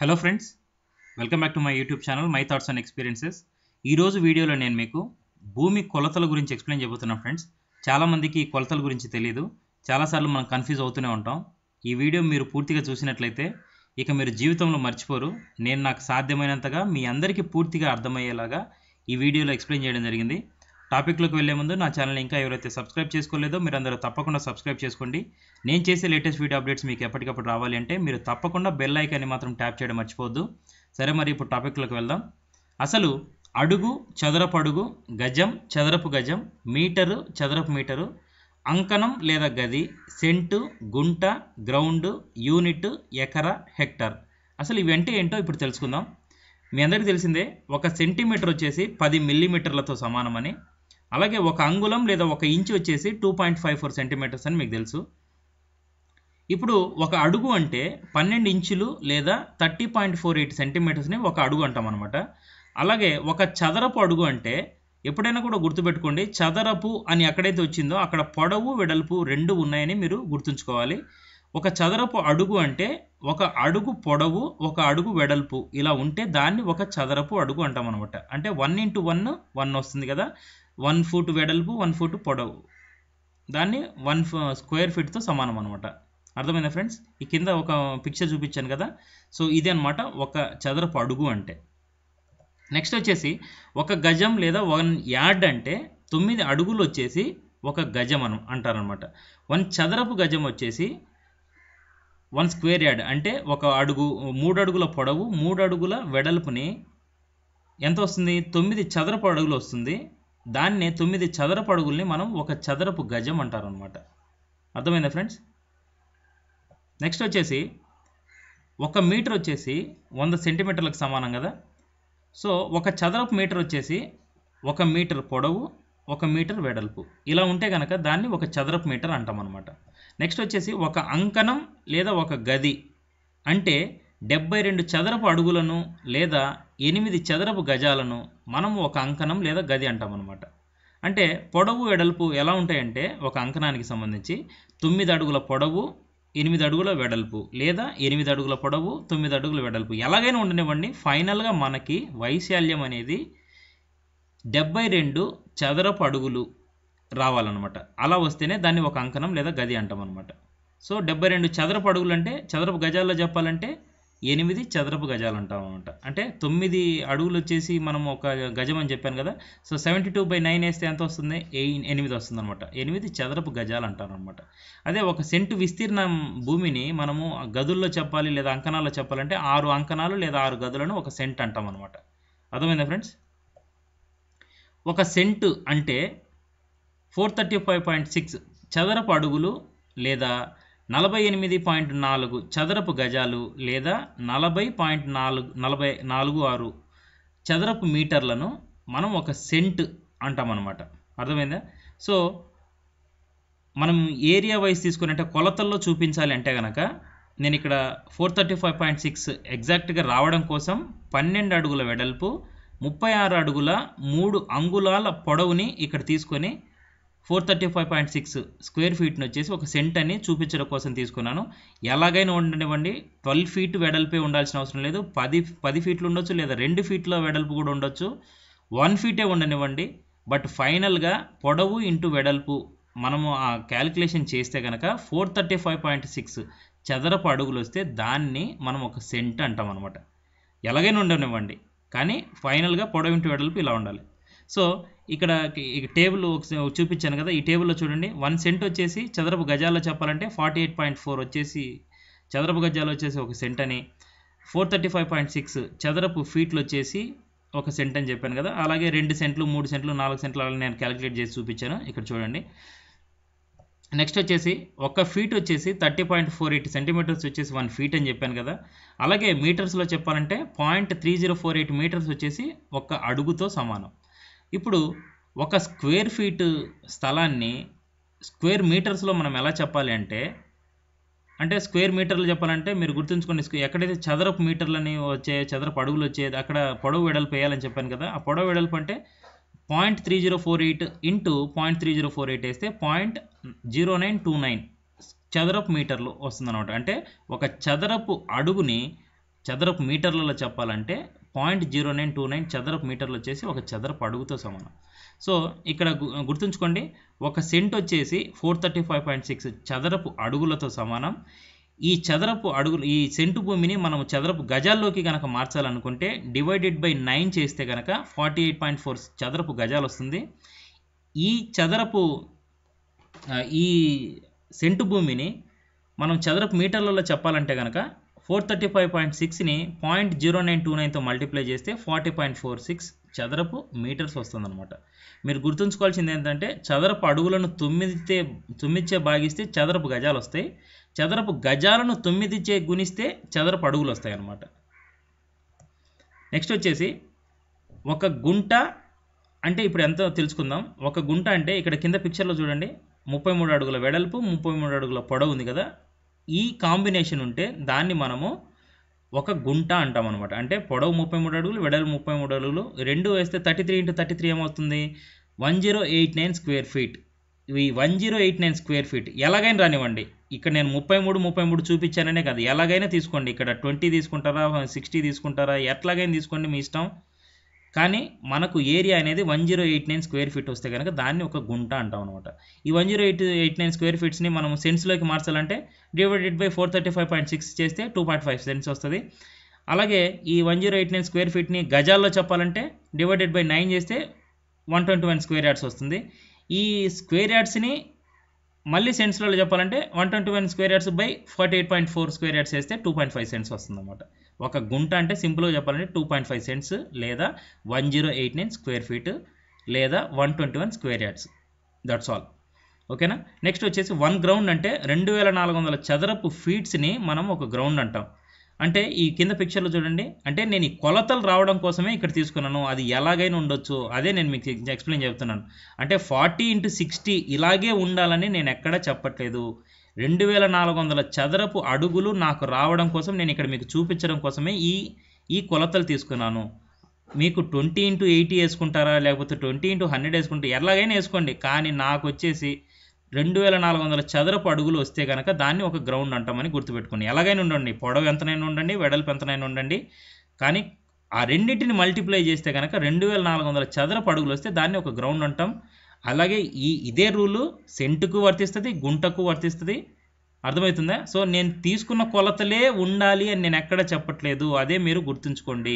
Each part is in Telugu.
hello friends welcome back to my YouTube channel my thoughts and experiences ఈరోజు వీడియోలో నేను మీకు భూమి కొలతల గురించి ఎక్స్ప్లెయిన్ చేయబోతున్నాను ఫ్రెండ్స్ చాలామందికి ఈ కొలతల గురించి తెలియదు చాలాసార్లు మనం కన్ఫ్యూజ్ అవుతూనే ఉంటాం ఈ వీడియో మీరు పూర్తిగా చూసినట్లయితే ఇక మీరు జీవితంలో మర్చిపోరు నేను నాకు సాధ్యమైనంతగా మీ అందరికీ పూర్తిగా అర్థమయ్యేలాగా ఈ వీడియోలో ఎక్స్ప్లెయిన్ చేయడం జరిగింది టాపిక్లోకి వెళ్ళే ముందు నా ఛానల్ ఇంకా ఎవరైతే సబ్స్క్రైబ్ చేసుకోలేదో మీరు అందరూ తప్పకుండా సబ్స్క్రైబ్ చేసుకోండి నేను చేసే లేటెస్ట్ వీడియో అప్డేట్స్ మీకు ఎప్పటికప్పుడు రావాలి అంటే మీరు తప్పకుండా బెల్ ఐకాన్ని మాత్రం ట్యాప్ చేయడం మర్చిపోవద్దు సరే మరి ఇప్పుడు టాపిక్లోకి వెళ్దాం అసలు అడుగు చదరపు అడుగు గజం చదరపు గజం మీటరు చదరపు మీటరు అంకణం లేదా గది సెంటు గుంట గ్రౌండ్ యూనిట్ ఎకర హెక్టర్ అసలు ఇవి అంటే ఏంటో ఇప్పుడు తెలుసుకుందాం మీ అందరికీ తెలిసిందే ఒక సెంటీమీటర్ వచ్చేసి పది మిల్లీమీటర్లతో సమానమని అలాగే ఒక అంగుళం లేదా ఒక ఇంచు వచ్చేసి two point five four centimetres అని మీకు తెలుసు ఇప్పుడు ఒక అడుగు అంటే పన్నెండు ఇంచులు లేదా థర్టీ పాయింట్ ఫోర్ ఎయిట్ సెంటీమీటర్స్ని ఒక అడుగు అంటాం అనమాట అలాగే ఒక చదరపు అడుగు అంటే ఎప్పుడైనా కూడా గుర్తుపెట్టుకోండి చదరపు అని ఎక్కడైతే వచ్చిందో అక్కడ పొడవు వెడల్పు రెండు ఉన్నాయని మీరు గుర్తుంచుకోవాలి ఒక చదరపు అడుగు అంటే ఒక అడుగు పొడవు ఒక అడుగు వెడల్పు ఇలా ఉంటే దాన్ని ఒక చదరపు అడుగు అంటాం అనమాట అంటే వన్ ఇంటూ వన్ వన్ వస్తుంది కదా వన్ ఫుట్ వెడల్పు వన్ ఫుట్ పొడవు దాన్ని వన్ స్క్వేర్ ఫీట్తో సమానం అనమాట అర్థమైందా ఫ్రెండ్స్ ఈ కింద ఒక పిక్చర్ చూపించాను కదా సో ఇది అనమాట ఒక చదరపు అడుగు అంటే నెక్స్ట్ వచ్చేసి ఒక గజం లేదా వన్ యార్డ్ అంటే తొమ్మిది అడుగులు వచ్చేసి ఒక గజం అన అంటారనమాట వన్ చదరపు గజం వచ్చేసి వన్ స్క్వేర్ యార్డ్ అంటే ఒక అడుగు మూడు అడుగుల పొడవు మూడు అడుగుల వెడల్పుని ఎంత వస్తుంది తొమ్మిది చదరపు అడుగులు వస్తుంది దాన్నే తొమ్మిది చదరపు అడుగుల్ని మనం ఒక చదరపు గజం అంటారనమాట అర్థమైందా ఫ్రెండ్స్ నెక్స్ట్ వచ్చేసి ఒక మీటర్ వచ్చేసి వంద సెంటీమీటర్లకు సమానం కదా సో ఒక చదరపు మీటర్ వచ్చేసి ఒక మీటర్ పొడవు ఒక మీటర్ వెడల్పు ఇలా ఉంటే కనుక దాన్ని ఒక చదరపు మీటర్ అంటాం అనమాట నెక్స్ట్ వచ్చేసి ఒక అంకణం లేదా ఒక గది అంటే డెబ్బై రెండు చదరపు అడుగులను లేదా ఎనిమిది చదరపు గజాలను మనం ఒక అంకణం లేదా గది అంటాం అనమాట అంటే పొడవు వెడల్పు ఎలా ఉంటాయంటే ఒక అంకణానికి సంబంధించి తొమ్మిది అడుగుల పొడవు ఎనిమిది అడుగుల వెడల్పు లేదా ఎనిమిది అడుగుల పొడవు తొమ్మిది అడుగుల వెడల్పు ఎలాగైనా ఉండనివ్వండి ఫైనల్గా మనకి వైశాల్యం అనేది డెబ్బై రెండు చదరపు అడుగులు రావాలన్నమాట అలా వస్తేనే దాన్ని ఒక అంకణం లేదా గది అంటాం అనమాట సో డెబ్బై రెండు చదరపు అడుగులు అంటే చదరపు గజాల్లో చెప్పాలంటే ఎనిమిది చదరపు గజాలు అంటాం అనమాట అంటే తొమ్మిది అడుగులు వచ్చేసి మనం ఒక గజం అని చెప్పాను కదా so seventy two by nine వేస్తే ఎంత వస్తుంది ఎయి- ఎనిమిది వస్తుంది అనమాట ఎనిమిది చదరపు గజాలు అంటారు అనమాట అదే ఒక సెంటు విస్తీర్ణం భూమిని మనము గదుల్లో చెప్పాలి లేదా అంకణాల్లో చెప్పాలంటే ఆరు అంకణాలు లేదా ఆరు గదులను ఒక సెంట్ అంటాం అనమాట అర్థమైందా ఫ్రెండ్స్ ఒక సెంటు అంటే four thirty five point six చదరపు అడుగులు లేదా నలభై ఎనిమిది పాయింట్ నాలుగు చదరపు గజాలు లేదా నలభై పాయింట్ నాలుగు నలభై నాలుగు ఆరు చదరపు మీటర్లను మనం ఒక సెంట్ అంటామన్నమాట అర్థమైందా సో మనం ఏరియా వైజ్ తీసుకున్నట్టే కొలతల్లో చూపించాలి అంటే కనుక నేను ఇక్కడ four thirty five point six ఎగ్జాక్ట్గా రావడం కోసం పన్నెండు అడుగుల వెడల్పు ముప్పై ఆరు అడుగుల మూడు అంగుళాల పొడవుని ఇక్కడ తీసుకొని four thirty five point six square ఫీట్ని వచ్చేసి ఒక సెంట్ అని చూపించడం కోసం తీసుకున్నాను ఎలాగైనా ఉండనివ్వండి ట్వెల్వ్ ఫీట్ వెడల్పే ఉండాల్సిన అవసరం లేదు పది పది ఫీట్లు ఉండొచ్చు లేదా రెండు ఫీట్ల వెడల్పు కూడా ఉండొచ్చు వన్ ఫీటే ఉండనివ్వండి బట్ ఫైనల్గా పొడవు ఇంటూ వెడల్పు మనము ఆ క్యాలిక్యులేషన్ చేస్తే కనుక four thirty five point six చదరపు అడుగులు వస్తే దాన్ని మనం ఒక సెంట్ అంటాం అనమాట ఎలాగైనా ఉండనివ్వండి కానీ ఫైనల్గా పొడవు ఇంటూ వెడల్పు ఇలా ఉండాలి సో ఇక్కడ ఇక టేబుల్ ఒకసారి చూపించాను కదా ఈ టేబుల్లో చూడండి వన్ సెంట్ వచ్చేసి చదరపు గజాల్లో చెప్పాలంటే ఫార్టీ ఎయిట్ పాయింట్ ఫోర్ వచ్చేసి చదరపు గజాలు వచ్చేసి ఒక సెంట్ అని four thirty five point six చదరపు ఫీట్లు వచ్చేసి ఒక సెంట్ అని చెప్పాను కదా అలాగే రెండు సెంట్లు మూడు సెంట్లు నాలుగు సెంట్లు అలా నేను క్యాలిక్యులేట్ చేసి చూపించాను ఇక్కడ చూడండి నెక్స్ట్ వచ్చేసి ఒక ఫీట్ వచ్చేసి thirty point four eight centimetres వచ్చేసి వన్ ఫీట్ అని చెప్పాను కదా అలాగే మీటర్స్లో చెప్పాలంటే point three zero four eight metres వచ్చేసి ఒక అడుగుతో సమానం ఇప్పుడు ఒక స్క్వేర్ ఫీట్ స్థలాన్ని స్క్వేర్ మీటర్స్లో మనం ఎలా చెప్పాలి అంటే అంటే స్క్వేర్ మీటర్లు చెప్పాలంటే మీరు గుర్తుంచుకోండి స్క్వే- ఎక్కడైతే చదరపు మీటర్లని వచ్చే చదరపు అడుగులు వచ్చేది అక్కడ పొడవు వెడల్పు వేయాలని చెప్పాను కదా ఆ పొడవు వెడల్పు అంటే point three zero four eight into point three zero four eight వేస్తే point zero nine two nine చదరపు మీటర్లు వస్తుందన్నమాట అంటే ఒక చదరపు అడుగుని చదరపు మీటర్లలో చెప్పాలంటే point zero nine two nine చదరపు మీటర్లు వచ్చేసి ఒక చదరపు అడుగుతో సమానం సో ఇక్కడ గు- గుర్తుంచుకోండి ఒక సెంట్ వచ్చేసి four thirty five point six చదరపు అడుగులతో సమానం ఈ చదరపు అడుగులు ఈ సెంటు భూమిని మనం చదరపు గజాల్లోకి కనుక మార్చాలనుకుంటే డివైడెడ్ బై నైన్ చేస్తే కనుక ఫార్టీ ఎయిట్ పాయింట్ ఫోర్ చదరపు గజాలు వస్తుంది ఈ చదరపు ఆ, ఈ సెంటు భూమిని మనం చదరపు మీటర్లలో చెప్పాలంటే కనుక ఫోర్ థర్టీ ఫైవ్ పాయింట్ సిక్స్ని పాయింట్ జీరో నైన్ టూ నైన్తో మల్టిప్లై చేస్తే ఫార్టీ పాయింట్ ఫోర్ సిక్స్ చదరపు మీటర్స్ వస్తుందన్నమాట మీరు గుర్తుంచుకోవాల్సింది ఏంటంటే చదరపు అడుగులను తొమ్మిదితే తొమ్మిదిచే భాగిస్తే చదరపు గజాలు వస్తాయి చదరపు గజాలను తొమ్మిదిచే గుణిస్తే చదరపు అడుగులు వస్తాయి అన్నమాట నెక్స్ట్ వచ్చేసి ఒక గుంట అంటే ఇప్పుడు ఎంతో తెలుసుకుందాం ఒక గుంట అంటే ఇక్కడ కింద పిక్చర్లో చూడండి ముప్పై మూడు అడుగుల వెడల్పు ముప్పై మూడు అడుగుల పొడవు ఉంది కదా ఈ కాంబినేషన్ ఉంటే దాన్ని మనము ఒక గుంట అంటాం అనమాట అంటే పొడవు ముప్పై మూడు అడుగులు వెడల్పు ముప్పై మూడు అడుగులు రెండు వేస్తే thirty three into thirty three ఏమవుతుంది one zero eight nine square feet ఈ one zero eight nine square feet ఎలాగైనా రానివ్వండి ఇక్కడ నేను ముప్పై మూడు ముప్పై మూడు చూపించాననే కాదు ఎలాగైనా తీసుకోండి ఇక్కడ ట్వంటీ తీసుకుంటారా సిక్స్టీ తీసుకుంటారా ఎట్లాగైనా తీసుకోండి మీ ఇష్టం కానీ మనకు ఏరియా అనేది one zero eight nine square feet వస్తే కనుక దాన్ని ఒక గుంట అంటాం అనమాట ఈ one zero eight eight nine square ఫీట్స్ని మనం సెన్స్లోకి మార్చాలంటే divided by four thirty five point six చేస్తే టూ పాయింట్ ఫైవ్ సెన్స్ వస్తుంది అలాగే ఈ one zero eight nine square ఫీట్ని గజాల్లో చెప్పాలంటే డివైడెడ్ బై నైన్ చేస్తే one twenty one square yards వస్తుంది ఈ స్క్వేర్ యార్డ్స్ని మళ్ళీ సెంట్స్లో చెప్పాలంటే one twenty one square yards by forty eight point four square yards వేస్తే టూ పాయింట్ ఫైవ్ సెంట్స్ వస్తుంది అనమాట ఒక గుంట అంటే సింపుల్గా చెప్పాలంటే టూ పాయింట్ ఫైవ్ సెంట్స్ లేదా one zero eight nine square feet లేదా one twenty one square yards that's all ఓకేనా నెక్స్ట్ వచ్చేసి వన్ గ్రౌండ్ అంటే రెండు వేల నాలుగు వందల చదరపు ఫీట్స్ని మనం ఒక గ్రౌండ్ అంటాం అంటే ఈ కింద పిక్చర్లో చూడండి అంటే నేను ఈ కొలతలు రావడం కోసమే ఇక్కడ తీసుకున్నాను అది ఎలాగైనా ఉండొచ్చు అదే నేను మీకు ఎక్స్ప్లెయిన్ చెప్తున్నాను అంటే ఫార్టీ ఇంటూ సిక్స్టీ ఇలాగే ఉండాలని నేను ఎక్కడా చెప్పట్లేదు రెండు వేల నాలుగు వందల చదరపు అడుగులు నాకు రావడం కోసం నేను ఇక్కడ మీకు చూపించడం కోసమే ఈ ఈ కొలతలు తీసుకున్నాను మీకు ట్వంటీ ఇంటూ ఎయిటీ వేసుకుంటారా లేకపోతే ట్వంటీ ఇంటూ హండ్రెడ్ వేసుకుంటే ఎలాగైనా వేసుకోండి కానీ నాకు వచ్చేసి రెండు వేల నాలుగు వందల చదరపు అడుగులు వస్తే కనుక దాన్ని ఒక గ్రౌండ్ అంటామని గుర్తుపెట్టుకోండి ఎలాగైనా ఉండండి పొడవు ఎంతనైనా ఉండండి వెడల్పు ఎంతనైనా ఉండండి కానీ ఆ రెండింటిని మల్టిప్లై చేస్తే కనుక రెండు వేల నాలుగు వందల చదరపు అడుగులు వస్తే దాన్ని ఒక గ్రౌండ్ అంటాం అలాగే ఈ ఇదే రూలు సెంటుకు వర్తిస్తుంది గుంటకు వర్తిస్తుంది అర్థమవుతుందా సో నేను తీసుకున్న కొలతలే ఉండాలి అని నేను ఎక్కడ చెప్పట్లేదు అదే మీరు గుర్తుంచుకోండి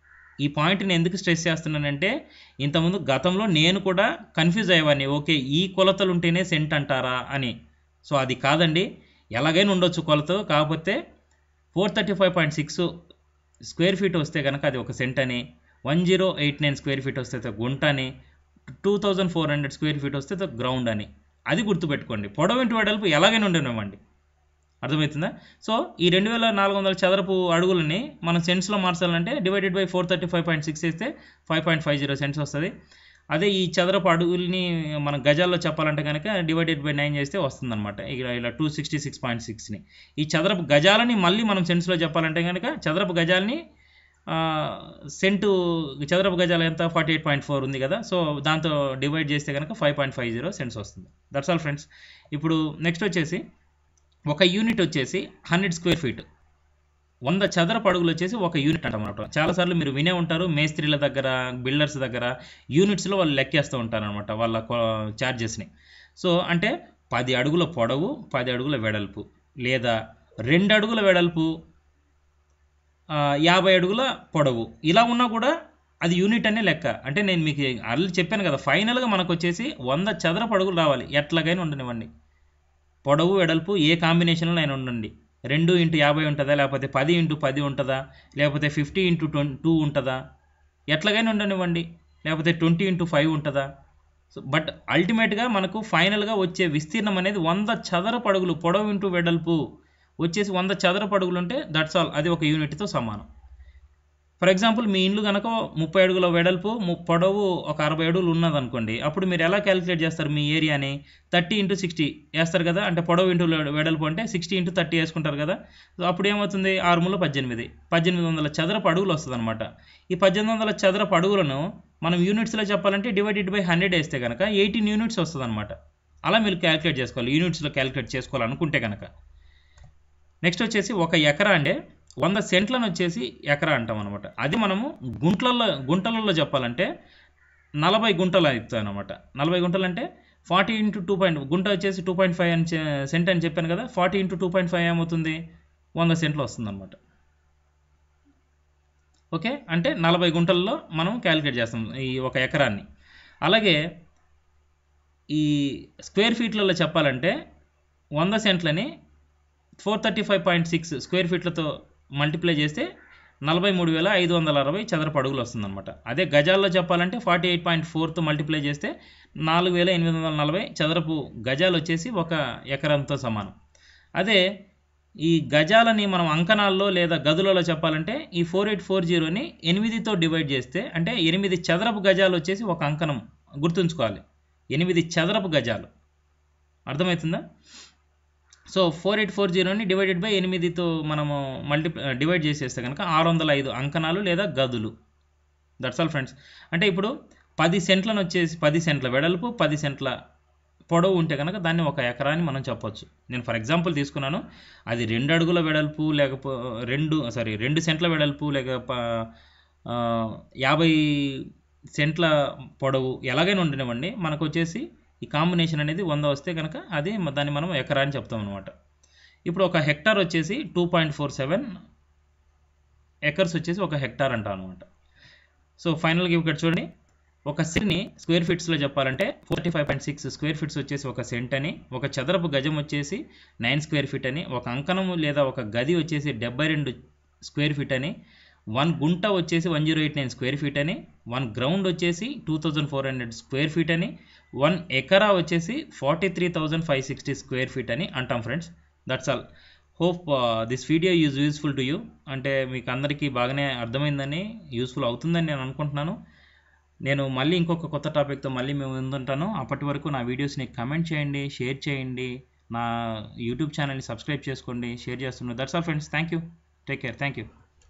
ఈ పాయింట్ని ఎందుకు స్ట్రెస్ చేస్తున్నానంటే ఇంతకుముందు గతంలో నేను కూడా కన్ఫ్యూజ్ అయ్యేవాడిని ఓకే ఈ కొలతలు ఉంటేనే సెంట్ అంటారా అని సో అది కాదండి ఎలాగైనా ఉండొచ్చు కొలత కాకపోతే four thirty five point six square feet వస్తే కనుక అది ఒక సెంట్ అని one zero eight nine square feet వస్తే అది ఒక గుంట అని two thousand four hundred square feet వస్తే అది ఒక గ్రౌండ్ అని అది గుర్తుపెట్టుకోండి పొడవు ఇంటి వెడల్పు ఎలాగైనా ఉండనివ్వండి అర్థమవుతుందా సో ఈ రెండు వేల నాలుగు వందల చదరపు అడుగులని మనం సెంట్స్లో మార్చాలంటే divided by four thirty five point six వేస్తే five point five zero cents వస్తుంది అదే ఈ చదరపు అడుగుల్ని మన గజాల్లో చెప్పాలంటే కనుక డివైడెడ్ బై నైన్ చేస్తే వస్తుందన్నమాట ఇలా ఇలా టూ సిక్స్టీ సిక్స్ పాయింట్ సిక్స్ని ఈ చదరపు గజాలని మళ్ళీ మనం సెంట్స్లో చెప్పాలంటే కనుక చదరపు గజాలని ఆ, సెంటు చదరపు గజాలు ఎంత ఫార్టీ ఎయిట్ పాయింట్ ఫోర్ ఉంది కదా సో దాంతో డివైడ్ చేస్తే కనుక five point five zero cents వస్తుంది దట్స్ ఆల్ ఫ్రెండ్స్ ఇప్పుడు నెక్స్ట్ వచ్చేసి ఒక యూనిట్ వచ్చేసి హండ్రెడ్ స్క్వేర్ ఫీట్ వంద చదరపు అడుగులు వచ్చేసి ఒక యూనిట్ అంటామన్నమాట చాలాసార్లు మీరు వినే ఉంటారు మేస్త్రీల దగ్గర బిల్డర్స్ దగ్గర యూనిట్స్లో వాళ్ళు లెక్కేస్తూ ఉంటారు అనమాట వాళ్ళ ఛార్జెస్ని సో అంటే పది అడుగుల పొడవు పది అడుగుల వెడల్పు లేదా రెండు అడుగుల వెడల్పు ఆ, యాభై అడుగుల పొడవు ఇలా ఉన్నా కూడా అది యూనిట్ అనే లెక్క అంటే నేను మీకు ఆల్రెడీ చెప్పాను కదా ఫైనల్గా మనకు వచ్చేసి వంద చదరపు అడుగులు రావాలి ఎట్లాగైనా ఉండనివ్వండి పొడవు వెడల్పు ఏ కాంబినేషన్లో అయినా ఉండండి రెండు ఇంటూ యాభై ఉంటుందా లేకపోతే పది ఇంటూ పది ఉంటుందా లేకపోతే ఫిఫ్టీ ఇంటూ ట్వం టూ ఉంటుందా ఎట్లాగైనా ఉండనివ్వండి లేకపోతే ట్వంటీ ఇంటూ ఫైవ్ ఉంటుందా సో బట్ అల్టిమేట్గా మనకు ఫైనల్గా వచ్చే విస్తీర్ణం అనేది వంద చదరపు అడుగులు పొడవు ఇంటూ వెడల్పు వచ్చేసి వంద చదరపు అడుగులు ఉంటే దట్స్ ఆల్ అది ఒక యూనిట్తో సమానం ఫర్ ఎగ్జాంపుల్ మీ ఇండ్లు కనుక ముప్పై అడుగుల వెడల్పు ము- పొడవు ఒక అరవై అడుగులు ఉన్నదనుకోండి అప్పుడు మీరు ఎలా క్యాలిక్యులేట్ చేస్తారు మీ ఏరియాని థర్టీ ఇంటూ సిక్స్టీ వేస్తారు కదా అంటే పొడవు ఇంటూ వెడల్పు అంటే సిక్స్టీ ఇంటూ థర్టీ వేసుకుంటారు కదా సో అప్పుడు ఏమవుతుంది ఆరు మూల పద్దెనిమిది పద్దెనిమిది వందల చదరపు అడుగులు వస్తుంది అనమాట ఈ పద్దెనిమిది వందల చదరపు అడుగులను మనం యూనిట్స్లో చెప్పాలంటే డివైడెడ్ బై హండ్రెడ్ వేస్తే కనుక ఎయిటీన్ యూనిట్స్ వస్తుంది అనమాట అలా మీరు క్యాలిక్యులేట్ చేసుకోవాలి యూనిట్స్లో క్యాలిక్యులేట్ చేసుకోవాలనుకుంటే కనుక నెక్స్ట్ వచ్చేసి ఒక ఎకరా అంటే వంద సెంట్లను వచ్చేసి ఎకరా అంటాం అనమాట అది మనము గుంట్లలో గుంటలలో చెప్పాలంటే నలభై గుంటలు అవుతాయి అనమాట నలభై గుంటలు అంటే ఫార్టీ ఇంటూ టూ పాయింట్ గుంట వచ్చేసి టూ పాయింట్ ఫైవ్ అని చె- సెంట్ అని చెప్పాను కదా forty into two point five ఏమవుతుంది వంద సెంట్లు వస్తుంది అనమాట ఓకే అంటే నలభై గుంటల్లో మనం క్యాలిక్యులేట్ చేస్తాం ఈ ఒక ఎకరాన్ని అలాగే ఈ స్క్వేర్ ఫీట్లలో చెప్పాలంటే వంద సెంట్లని four thirty five point six square ఫీట్లతో మల్టిప్లై చేస్తే నలభై మూడు వేల ఐదు వందల అరవై చదరపు అడుగులు వస్తుందన్నమాట అదే గజాల్లో చెప్పాలంటే ఫార్టీ ఎయిట్ పాయింట్ ఫోర్తో మల్టిప్లై చేస్తే నాలుగు వేల ఎనిమిది వందల నలభై చదరపు గజాలు వచ్చేసి ఒక ఎకరంతో సమానం అదే ఈ గజాలని మనం అంకణాల్లో లేదా గదులలో చెప్పాలంటే ఈ ఫోర్ ఎయిట్ ఫోర్ జీరోని ఎనిమిదితో డివైడ్ చేస్తే అంటే ఎనిమిది చదరపు గజాలు వచ్చేసి ఒక అంకణం గుర్తుంచుకోవాలి ఎనిమిది చదరపు గజాలు అర్థమవుతుందా సో ఫోర్ ఎయిట్ ఫోర్ జీరోని డివైడెడ్ బై ఎనిమిదితో మనము మల్టి డివైడ్ చేసేస్తే కనుక ఆరు వందల ఐదు అంకణాలు లేదా గదులు దట్స్ ఆల్ ఫ్రెండ్స్ అంటే ఇప్పుడు పది సెంట్లను వచ్చేసి పది సెంట్ల వెడల్పు పది సెంట్ల పొడవు ఉంటే కనుక దాన్ని ఒక ఎకరాన్ని మనం చెప్పొచ్చు నేను ఫర్ ఎగ్జాంపుల్ తీసుకున్నాను అది రెండు అడుగుల వెడల్పు లేకపో రెండు సారీ రెండు సెంట్ల వెడల్పు లేక ప- ఆ, యాభై సెంట్ల పొడవు ఎలాగైనా ఉండనివ్వండి మనకు వచ్చేసి ఈ కాంబినేషన్ అనేది వంద వస్తే కనుక అది మ- దాన్ని మనం ఎకరా అని చెప్తాం అనమాట ఇప్పుడు ఒక హెక్టార్ వచ్చేసి two point four seven acres వచ్చేసి ఒక హెక్టార్ అంటాం అనమాట సో ఫైనల్గా ఇక్కడ చూడండి ఒక సెంట్ని స్క్వేర్ ఫీట్స్లో చెప్పాలంటే forty five point six square feet వచ్చేసి ఒక సెంట్ అని ఒక చదరపు గజం వచ్చేసి నైన్ స్క్వేర్ ఫీట్ అని ఒక అంకణము లేదా ఒక గది వచ్చేసి డెబ్బై రెండు స్క్వేర్ ఫీట్ అని వన్ గుంట వచ్చేసి one zero eight nine square feet అని వన్ గ్రౌండ్ వచ్చేసి two thousand four hundred square feet అని వన్ ఎకరా వచ్చేసి forty three thousand five sixty square feet అని అంటాం friends that's all hope this video is useful to you అంటే మీకు అందరికీ బాగానే అర్థమైందని యూస్ఫుల్ అవుతుందని నేను అనుకుంటున్నాను నేను మళ్ళీ ఇంకొక కొత్త టాపిక్తో మళ్ళీ మేము ముందుంటాను అప్పటి వరకు నా వీడియోస్ని కమెంట్ చేయండి షేర్ చేయండి నా యూట్యూబ్ ఛానల్ని సబ్స్క్రైబ్ చేసుకోండి షేర్ చేస్తున్నాను that's all friends thank you take care thank you